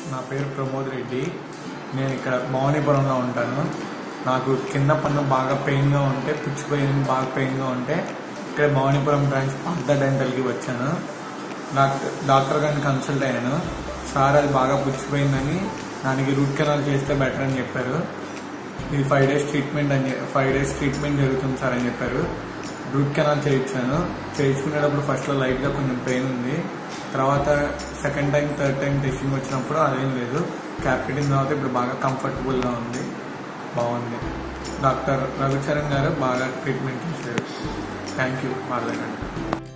నా పేరు ప్రమోద్ రెడ్డి నేను ఇక్కడ భవానీపురంలో ఉంటాను నాకు కింద పన్ను బాగా పెయిన్గా ఉంటే పుచ్చిపోయింది బాగా పెయిన్గా ఉంటే ఇక్కడ భవానీపురం బ్రాంచ్ పార్థ డెంటల్కి వచ్చాను డాక్టర్ డాక్టర్ గారిని కన్సల్ట్ అయ్యాను సార్ అది బాగా పుచ్చిపోయిందని దానికి రూట్ కెనాల్ చేస్తే బెటర్ అని చెప్పారు ఇది ఫైవ్ డేస్ ట్రీట్మెంట్ అని ఫైవ్ డేస్ ట్రీట్మెంట్ జరుగుతుంది సార్ అని చెప్పారు రూట్ కెనాల్ చేయించాను చేయించుకునేటప్పుడు ఫస్ట్లో లైట్గా కొంచెం పెయిన్ ఉంది తర్వాత second time third time testing వచ్చినప్పుడు అదేం లేదు క్యాప్ పెట్టిన తర్వాత ఇప్పుడు బాగా కంఫర్టబుల్గా ఉంది బాగుంది డాక్టర్ రవిచరణ్ గారు బాగా ట్రీట్మెంట్ చేశారు థ్యాంక్ యూ వాళ్ళ